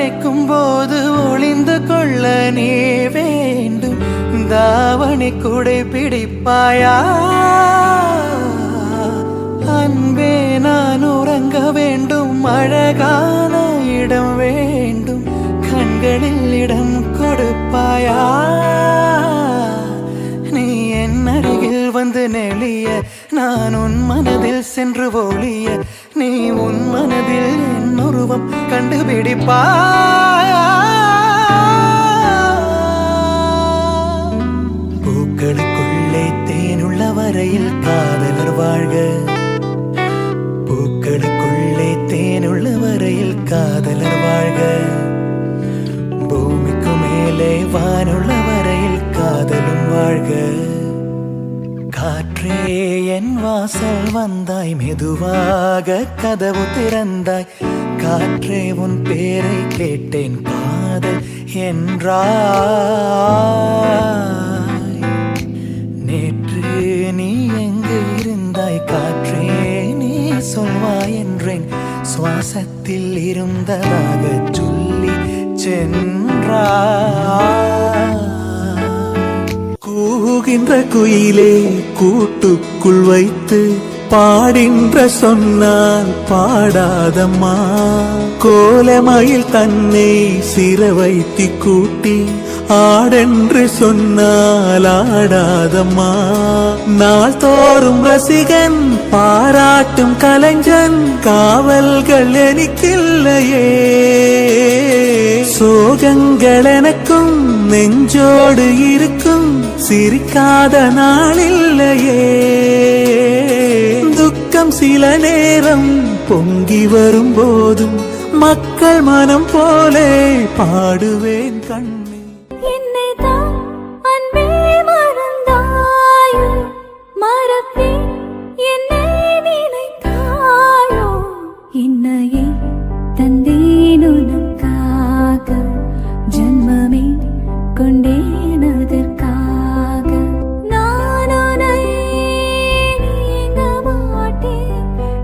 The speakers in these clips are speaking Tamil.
அழைக்கும் போது ஒளிந்து கொள்ள நீ வேண்டும் தாவணி குடை பிடிப்பாயா அன்பே நான் உறங்க வேண்டும் அழகான இடம் வேண்டும் கண்களில் இடம் கொடுப்பாயா நீ என் அருகில் வந்து நெளிய நான் உன் மனதில் சென்று ஒளிய நீ உன் மனதில் என் உருவம் கண்டுபிடிப்பாயா பூக்களுக்குள்ளே தேனுள்ள வரையில் காதலர் வாழ்க பூக்களுக்குள்ளே தேனுள்ள வரையில் காதலர் வாழ்க பூமிக்கு மேலே வானுள்ள வரையில் காதலும் வாழ்க காற்றே என் வாசல் வந்தாய் மெதுவாக கதவு திறந்தாய் காற்றே உன் பேரை கேட்டேன் காதல் என்றாய் நேற்று நீ எங்கு இருந்தாய் காற்றே நீ சொல்வாய் என்றேன் சுவாசத்தில் இருந்ததாக சொல்லி சென்றாய் கூகின்ற குயிலே கூட்டுக்குள் வைத்து பாடின்ற சொன்னால் பாடாதம்மா கோலமயில் தன்னை சிற வைத்தி கூட்டி ஆடென்று சொன்னால் ஆடாதம்மா நாள்தோறும் ரசிகன் பாராட்டும் கலைஞன் காவல்கள் எனக்கில்லையே சோகங்கள் எனக்கும் நெஞ்சோடு இருக்கும் சிரிக்காத நாளில்லையே துக்கம் சில நேரம் பொங்கி வரும்போதும் மக்கள் மனம் போலே பாடுவேன் கண்ணே என்னைதான் அன்பே மறந்தாயோ மறப்பேன் என்னை நினைத்தாயோ என்னையே தந்தேன் உனக்காக ஜன்மமே கொண்டேன் அதற்காக நான் உன்னை நீங்க மாட்டேன்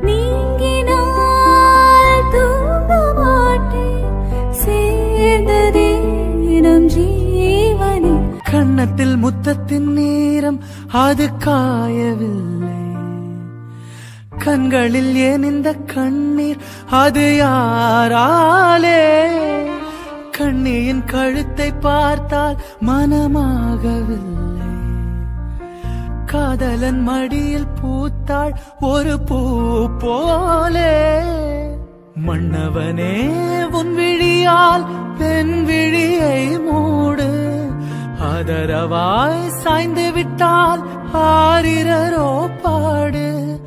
நீங்கினால் தூங்க மாட்டேன் சேர்ந்ததே நம் ஜீவனே கன்னத்தில் முத்தத்தின் நேரம் அது காயவில்லை கண்களில் ஏன் இந்த கண்ணீர் அது யாராலே கண்ணியின் கழுத்தை பார்த்தால் மனமாகவில்லை காதலன் மடியில் பூத்தாள் ஒரு பூ போலே மன்னவனே உன் விழியால் பெண் விழியை மூடு ஆதரவாய் சாய்ந்து விட்டால் ஆரிரரோ பாடு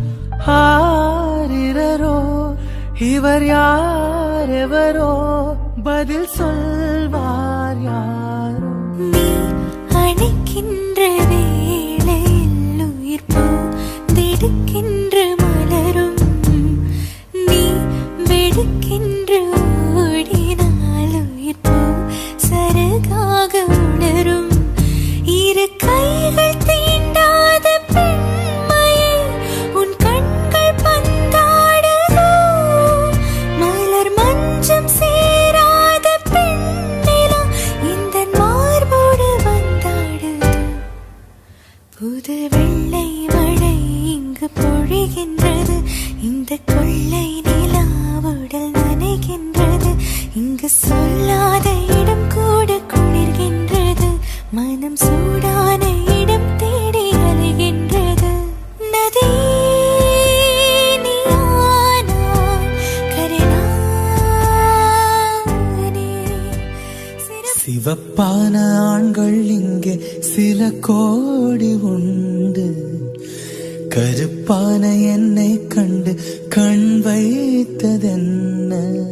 ஆரிரரோ இவர் யார் எவரோ பதில் சொல்வார் யாரோ நீ அணைக்கின்ற வேளையில் உயிர் போ திடுக்கின்ற மலரும் நீ வெடுக்கின்ற ஓடினால் உயிர் போ சரகாக உணரும் இரு கைகள் தீண்டாத பெண்மையை உன் கண்கள் பந்தாடுதோ மலர் மஞ்சம் சேராத பெண்ணிலா இந்த மார்போடு வந்தாடுதோ புது வெள்ளை மழை இங்கு பொழிகின்றது இந்த கொள்ளை நிலா உடல் நனைகின்றது இங்கு சொல்லாத இடம் கூட குளிர்கின்றது மனம் சூடான இடம் தேடி அலைகின்றது நதி நீயானாய் கருணானே சிறு சிவப்பான ஆண்கள் இங்கே சில கோடி உண்டு கருப்பான என்னை கண்டு கண் வைத்ததென்ன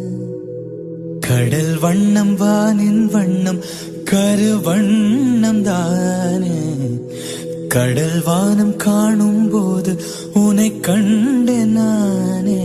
கடல் வண்ணம் வானின் வண்ணம் கருவண்ணம் தானே கடல் வானம் காணும் போது உன்னை கண்டு நானே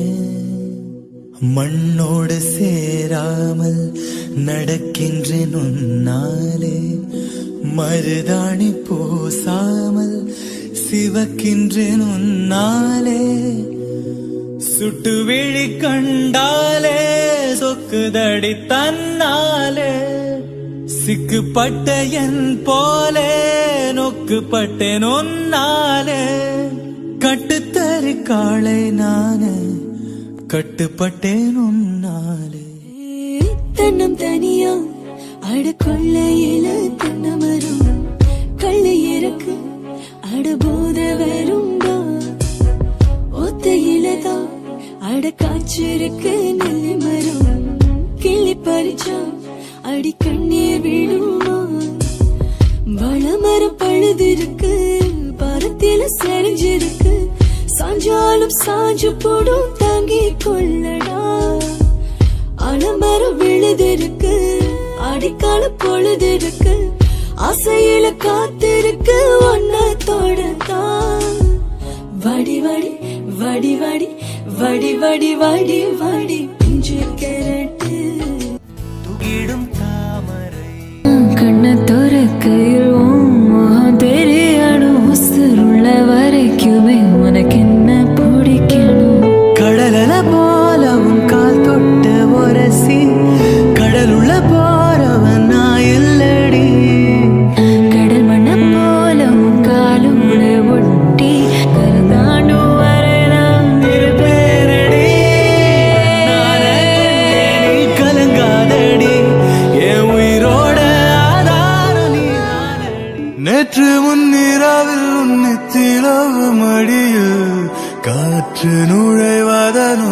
மண்ணோடு சேராமல் நடக்கின்றேன் உன்னாலே மருதாணி பூசாமல் சிவக்கின்றேன் உன்னாலே சுட்டு விழி கண்டாலே சொக்குதடி தன்னாலே சிக்குப்பட்ட என் போலே நொக்குப்பட்டேன் ஒன்னாலே கட்டுத்தறி காளை நானே கட்டுப்பட்டேன் உன்னாலே தன்னம் தனியா அட கொள்ளையில தென்னமரும் கள்ளை இறக்கு அட போத வரும்பா ஒத்தையிலதா அட காய்ச்சிருக்கு நெல்லி மரம் கிள்ளி பறிச்சா அடி கண்ணீர் விழுமா வளமரம் பழுதிருக்கு பரத்தில செறிஞ்சிருக்கு சாஞ்சாலும் சாஞ்சு போடும் தாங்கி கொள்ளடா அலமரம் விழுதிருக்கு அடிக்கால பொழுதிருக்கு ஆசையில காத்திருக்கு ஒன்ன தொடத்தான் வடி வடி வடி வடி வடி வடி வடி வடி பிஞ்சு கேரட்டு துகிடும் தாமரை கண்ண துறக்கையில் முகம் தெரியணும் உசுருள்ள வரைக்குமே உனக்கு என்ன பிடிக்கணும் கடலல போல உன் கால் தொட்ட ஒரசி கடலுள்ள போறவன் நான் இல்லடி கடல் மண்ண போல உன் காலோட ஒட்டி கருந்தாண்டு வரை நான் இருப்பேனடி. நானே நீ கலங்காதடி என் உயிரோட ஆதாரம் நீதானடி. நேற்று முன்னிரவில் உன்னித்திலவு மடியில் காற்று நுழைவதனோ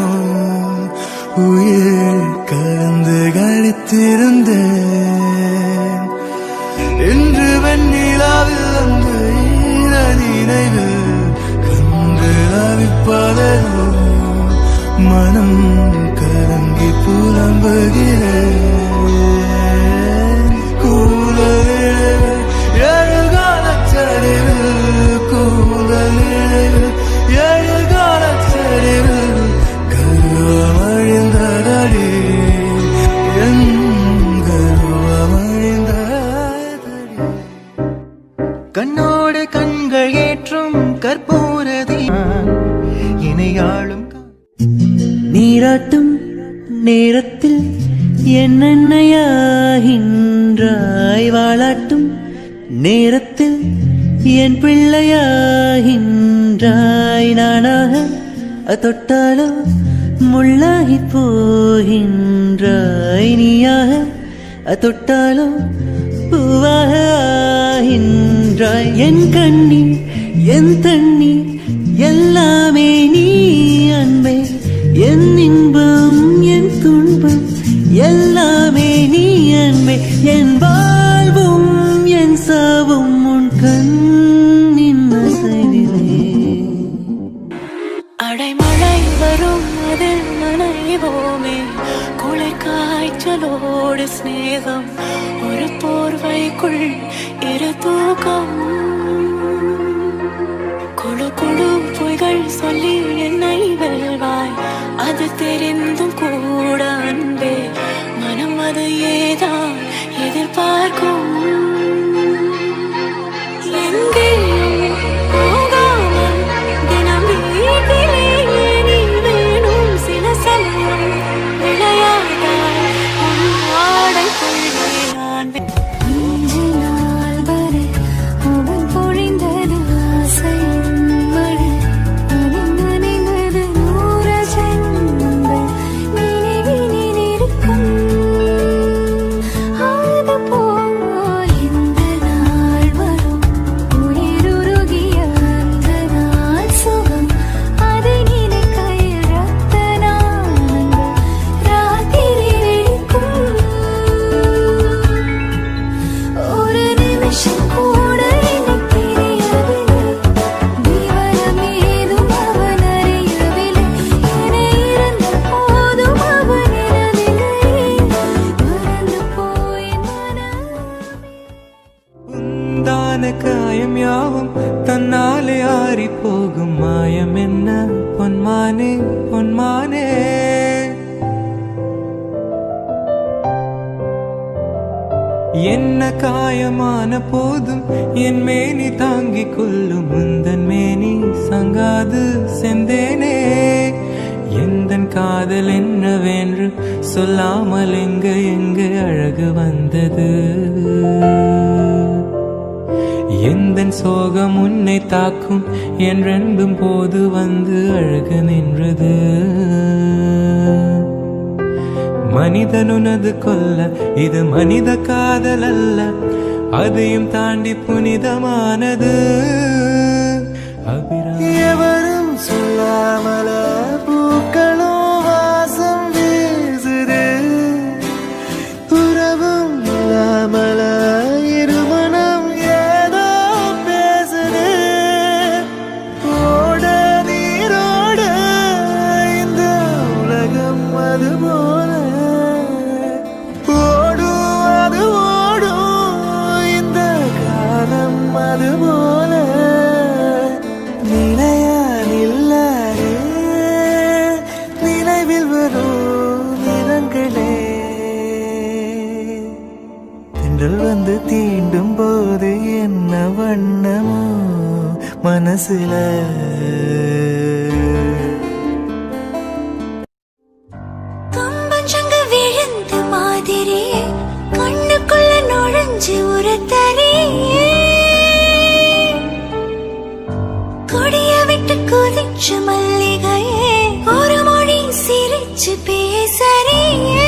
உயிர் கலந்து கழித்திருந்தேன் இன்று வெண்ணிலாவில் அந்த ஈர நினைவில் கண்டு தவிப்பதனோ மனம் கலங்கி புலம்புகிறேன் கூதலில் எழுகாலச்சரிவில் கூதலில் எழுகாலச்சரிவில் கருவமழிந்ததடி என் கருவமழிந்ததடி கண்ணோடு கண்கள் ஏற்றும் கற்பூரதி இணையாளும் நீராட்டும் நேரத்தில் என்னென்னையாகின்றாய் வாழாட்டும் நேரத்தில் என் பிள்ளையாகின்றாய் நானாக தொட்டாலோ முள்ளாகி போகின்றாய் நீயாக தொட்டாலோ பூவாக ஆகின்றாய் என் கண்ணீர் என் தண்ணீர் எல்லாமே நீ அன்பே என் இன்பம் என் துன்பம் எல்லாமே நீ அன்பே என் வாழ்வும் என் சாவும் உன் கண்ணின் அசைவிலே அடைமழை வரும் அதில் நனைவோமே குளிர் காய்ச்சலோடு சிநேகம் ஒரு போர்வைக்குள் இரு தூக்கம் குழு குழு பொய்கள் சொல்லி என்னை வெல்வாய் அது தெரிந்தும் கூட அன்பே மனம் அது ஏதான் எதிர்பார்க்கும் எங்கேயும் போகாமல் தினம் வீட்டிலே நீ வேணும் சில சமயம் விளையாட்டாய் உன் ஆடைக்குள்ளே நான் நீண்ட நாள் வரை அவன் பொழிந்தது ஆசையின் மழை நனைந்து நனைந்தது நூறு ஜென்மங்கள் நினைவினில் இருக்கும் அதுபோல் இந்த நாள் வரும் உயிருருகிய அந்த நாள் சுகம் அதை நினைக்கையில் ரத்த நாளங்கள் ராத்திரி வெடிக்கும் ஒரு நிமிஷம் கூட எனக்கு தெரியவில்லை விவரம் ஏதும் அவன் அறியவில்லை என இருந்த போதும் அவன் எனதில்லை மறந்து போய் மனம் உந்தான காயம் யாவும் தன்னாலே ஆறி போகும் மாயம் என்ன பொன்மானே பொன்மானே என்ன காயமான போதும் என் மேனி தாங்கிக் கொள்ளும் முந்தன் மேனி சங்காது செந்தேனே காதல் என்னவென்று சொல்லாமல் எங்க எங்க அழகு வந்தது எந்த சோகம் உன்னை தாக்கும் என்றென்றும் போது வந்து அழகு நின்றது மனிதனுனது கொல்ல இது மனித காதல் அல்ல அதையும் தாண்டி புனிதமானது அபிராமி எவரும் சொல்லாமல பூக்களும் வாசம் வீசுது உறவும் இல்லாமல இருமணம் ஏதோ பேசுது ஓட நீரோட இந்த உலகம் அது போல ஓடும் அது ஓடும் இந்த காலம் அது போல நிலையா நில்லாது நினைவில் வரும் நிறங்களே தென்றல் வந்து தீண்டும் போது என்ன வண்ணமோ மனசுல கம்பஞ்சங்க விழுந்த மாதிரி கண்ணுக்குள்ள நுழைஞ்சு உரத்தறி கொடிய விட்டு குதிச்ச மல்லிகையே ஒரு மொழி சிரிச்சு பேசறியே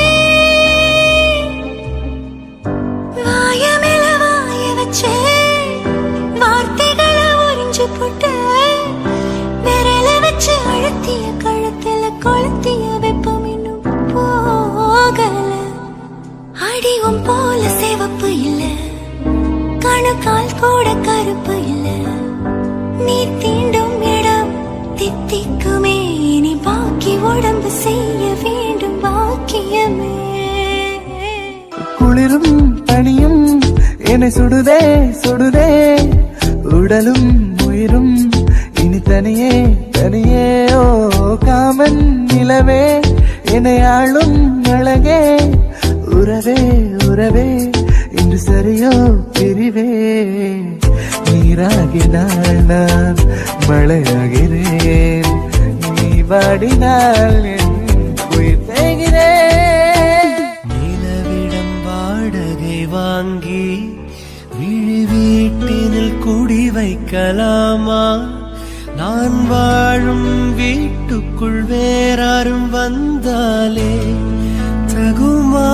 வாயமில வாய வச்சே வார்த்தைகளை உறிஞ்சு போட்டு விரல வச்சு அழுத்திய கழுத்துல கொளுத்திய வெப்பம் இன்னும் போகல அடியும் போல சிவப்பு இல்ல கணுக்கால் கூட கருப்பு இல்ல நீ தீண்டும் இடம் தித்திக்குமே நீ பாக்கி உடம்பு செய்ய வேண்டும் பாக்கியமே குளிரும் பனியும் என்னை சுடுதே சுடுதே உடலும் உயிரும் இனி தனியே தனியே ஓ காமன் நிலவே என்னை ஆளும் அழகே உறவே உறவே இன்று சரியோ பிரிவே நீராகினால் நான் மழையாகிறேன் நீ வாடினால் என் உயிர் தேய்கிறேன் நிலவிடம் வாடகை வாங்கி விழி வீட்டினில் குடி வைக்கலாமா நான் வாழும் வீட்டுக்குள் வேறாரும் வந்தாலே தகுமா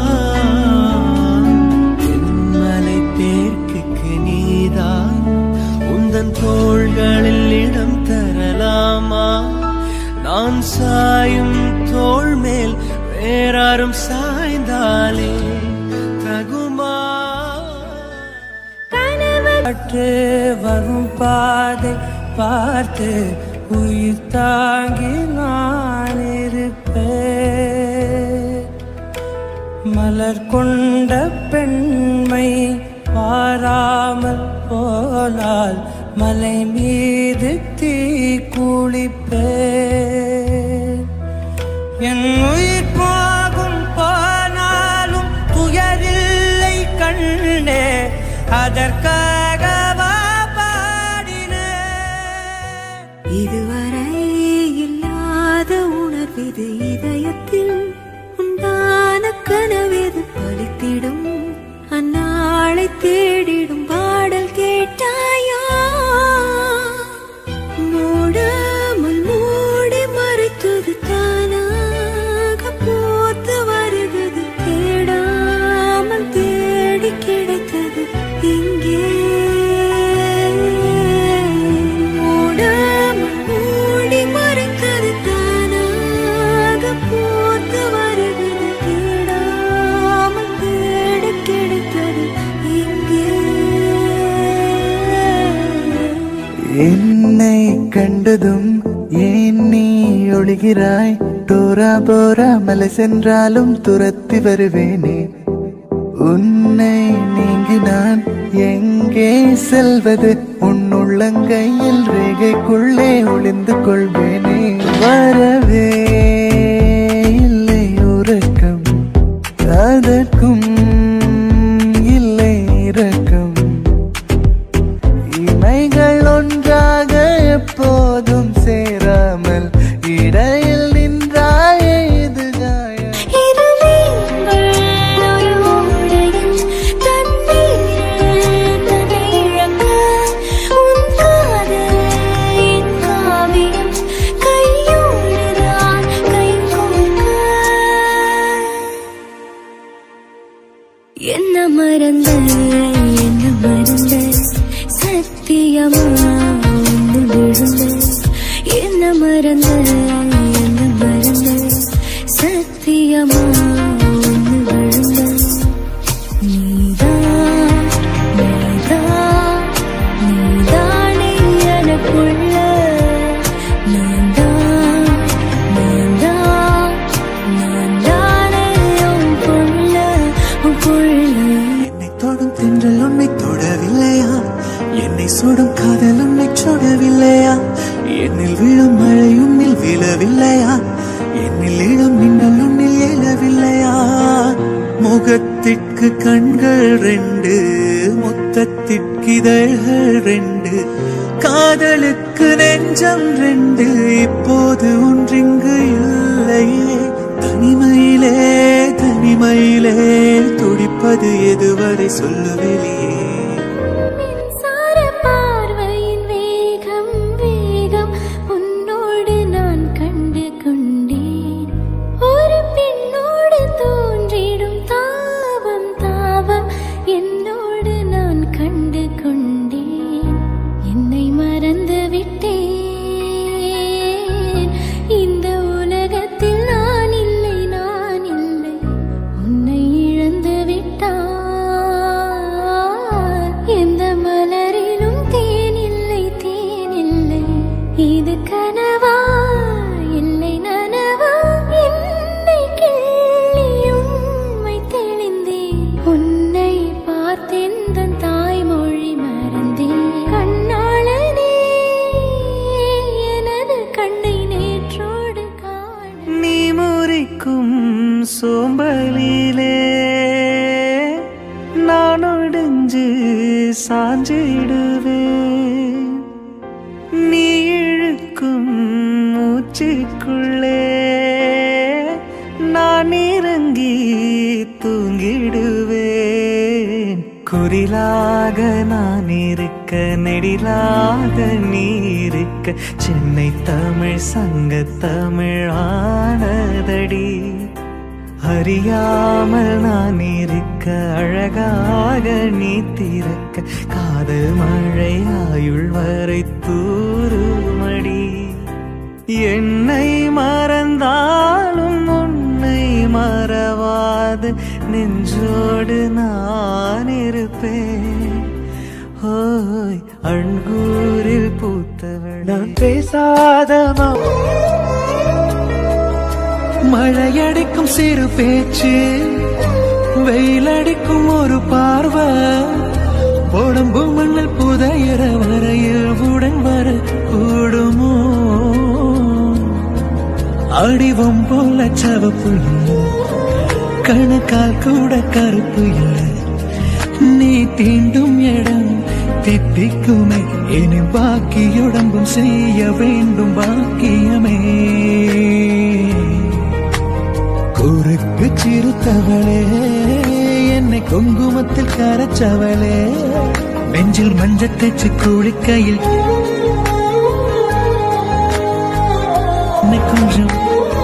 தென்மலை தேர்க்குக்கு நீதான் உந்தன் தோள்களில் இடம் தரலாமா நான் சாயும் தோள் மேல் வேறாரும் சாய்ந்தாலே தகுமா காற்று வரும் பாதை பார்த்து உயிர் தாங்கி நான் இருப்பேன் மலர் கொண்ட பெண்மை பாராமல் போனால் மலை மீது தீ குளிப்பேன் என் உயிர் போகும் போனாலும் துயரில்லை கண்ணே அதற்காக பாடினேன் இதுவரை இல்லாத உணர்விது இதயத்தில் உண்டான கனவிது பலித்திடும் அந்நாளை தேடிடும் பாடல் கேட்டாயா மூடாமல் மூடி மறைத்தது தானாக போத்து வருகிறது தேடாமல் தேடி கிடைத்தது இங்கே மூடாமல் மூடி மறைத்தது தானாக போத்து வருகிறது தேடாமல் தேடி கிடைத்தது இங்கே என்னை கண்டதும் ஏன் நீ ஒளிகிறாய் டோரா போரா மலை சென்றாலும் துரத்தி வருவேனே உன்னை நீங்கி நான் எங்கே செல்வது உன் உள்ளங்கையில் ரேகைக்குள்ளே ஒளிந்து கொள்வேனே வரவே இல்லை உறக்கம் அதற்கும் இல்லை இரக்கம் இமைகள் ஒன்றாக எப்போதும் சேராமல் இடையில் நின்றால் சத்தியமா ஒன்று விழுந்த என்ன மறந்த என்ன மறந்த சத்தியமா ஒன்று விழுந்த நீதான் நீதான் நீதானே எனக்குள்ள நான்தான் நான்தான் நான்தானே உன் புள்ள உன் புள்ள என்னை தொடும் தென்றல் உன்னை தொடவில்லையா என்னை சுடும் காதல் உன்னை சுடவில்லையா என்னில் விழும் மழை உன்னில் விழவில்லையா என்னில் இளம் மின்னல் உன்னில் எழவில்லையா முகத்திற்கு கண்கள் ரெண்டு முத்தத்திற்கு இதழ்கள் ரெண்டு காதலுக்கு நெஞ்சம் ரெண்டு இப்போது ஒன்றிங்கு இல்லையே தனிமையிலே தனிமையிலே துடிப்பது எதுவரை சொல்லுவெளியே மின்சார பார்வையின் வேகம் வேகம் உன்னோடு நான் கண்டு கொண்டேன் ஒரு பெண்ணோடு தோன்றிடும் தாபம் தாபம் என்னோடு நான் கண்டு கொண்டேன் என்னை மறந்து விட்டேன் இந்த உலகத்தில் நான் இல்லை நான் இல்லை உன்னை இழந்து விட்டால் எந்த மலரிலும் தேன் இல்லை தேன் இல்லை இது கனவா இல்லை நனவா என்னை கிள்ளி உண்மை தெளிந்தேன் உன்னை பார்த்தெந்த தாய்மொழி மறந்தேன் கண்ணாளனே எனது கண்ணை நேற்றோடு காண நீ முறிக்கும் சோம்பலிலே நான் ஒடிஞ்சு சாஞ்சிடுவேன் நீ இழுக்கும் மூச்சுக்குள்ளே நான் இறங்கி தூங்கிடுவேன் குரிலாக நான் இருக்க நெடிலாக நீ இருக்க சென்னை தமிழ் சங்க தமிழ் ஆனதடி அறியாமல் நான் இருக்க அழகாக நீ திறக்க காதல் மழை ஆயுள் வரை தூருமடி என்னை மறந்தாலும் உன்னை மறவாது நெஞ்சோடு நான் இருப்பேன் ஓய் அண்கூரில் பூத்தவள் நான் பேசாத மழையடிக்கும் சிறு பேச்சு வெயிலடிக்கும் ஒரு பார்வை உடம்பு மண்ணில் புதையிற வரையில் உடன் வர கூடுமோ அடிவம் போல சவப்பு இல்லை கணுக்கால் கூட கருப்பு இல்லை நீ தீண்டும் இடம் தித்திக்குமே இனி பாக்கியுடம்பும் செய்ய வேண்டும் பாக்கியமே குறுக்கு சிறுத்தவளே என்னை குங்குமத்தில் கரைச்சவளே நெஞ்சில் மஞ்சள் தேச்சு குளிக்கையில் என்னை கொஞ்சம்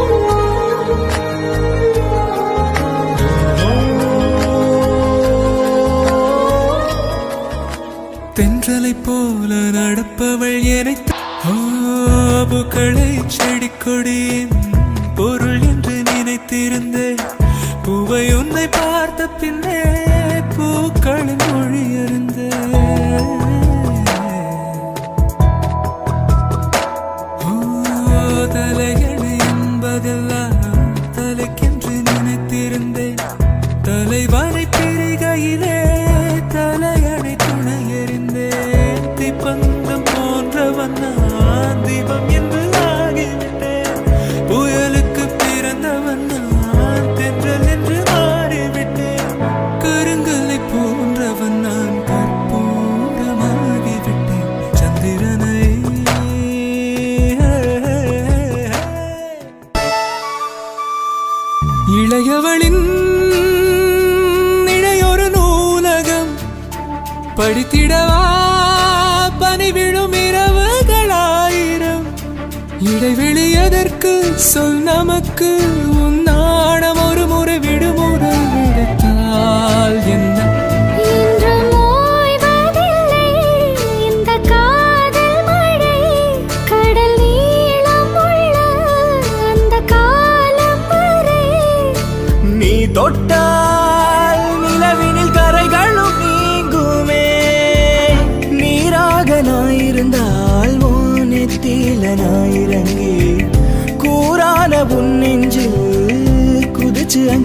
தென்றலை போல நடப்பவள் என்னை பூக்களை செடி கொடியின் பொருள் என்று நினைத்திருந்தேன் பூவை உன்னை பார்த்த பின்னே பூக்களின் மொழி அறிந்தேன் ஓ, தலையணை என்பதெல்லாம் தலைக்கென்று நினைத்திருந்தேன் தலைவனை பிரிகையிலே தலையணை துணை எறிந்தேன் தீப்பந்தம் போன்றவன் நான் தீபம் என்று ஆகிவிட்டேன் புயலுக்கு பிறந்தவன் நான் தென்றல் என்று மாறிவிட்டேன் கருங்கலை போன்றவன் நான் கற்பூரமாகிவிட்டேன் சந்திரனை இளையவளின் இளையொரு நூலகம் படித்திடவா பனி விழும் இரவுகளாயிரம் இடைவெளி எதற்கு சொல் நமக்கு உன் நாணம் ஒரு முறை விடுமுறை விடுத்தால் என்ன இன்றும் ஓய்வதில்லை இந்த கா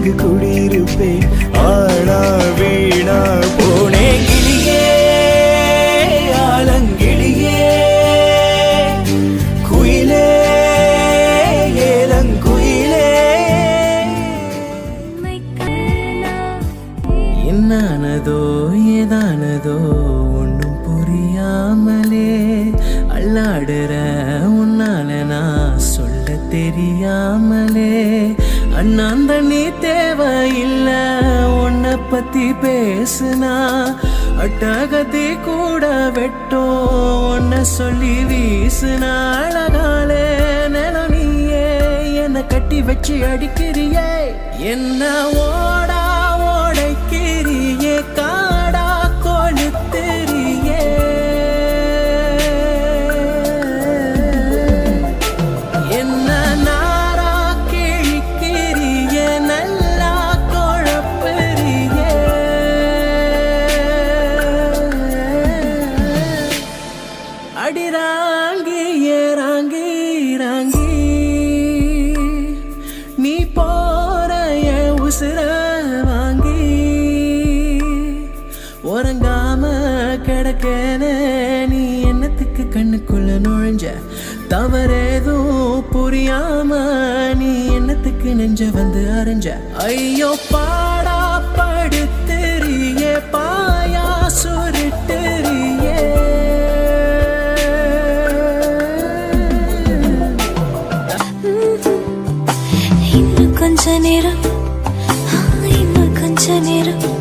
இங்கு குடியிருப்பேன் ஆனா வீணா போனே கிளியே ஆலங்கிளியே குயிலே ஏலங்குயிலே என்னானதோ ஏதானதோ ஒன்றும் புரியாமலே அல்லாடுற உன்னால நான் சொல்ல தெரியாமலே அண்ணாந்த நீ தேவையில்ல உன்னை பத்தி பேசுனா அட்டகத்தி கூட வெட்டும் உன்னை சொல்லி வீசுனா அழகாலே நிலம் நீயே என்னை கட்டி வச்சு அடிக்கிறியே என்ன ஓடா ஓடைக்கிறியே காடா கொளுத்தெறியே என்ன நாரா கிழிக்கிறியே நல்லா குழப்பெறியே அடிராங்கி ஏறாங்கி ராங்கி நீ போற என் உசுர வாங்கி உறங்காம கிடக்கேன நீ என்னத்துக்கு கண்ணுக்குள்ள நுழைஞ்ச தவறேதும் புரியாம நீ என்னத்துக்கு நெஞ்ச வந்து அரைஞ்ச ஐயோ பாடா படுத்துறியே பாயா சுருட்டுறியே இன்னும் கொஞ்ச நேரம் ஆ, இன்னும் கொஞ்ச நேரம்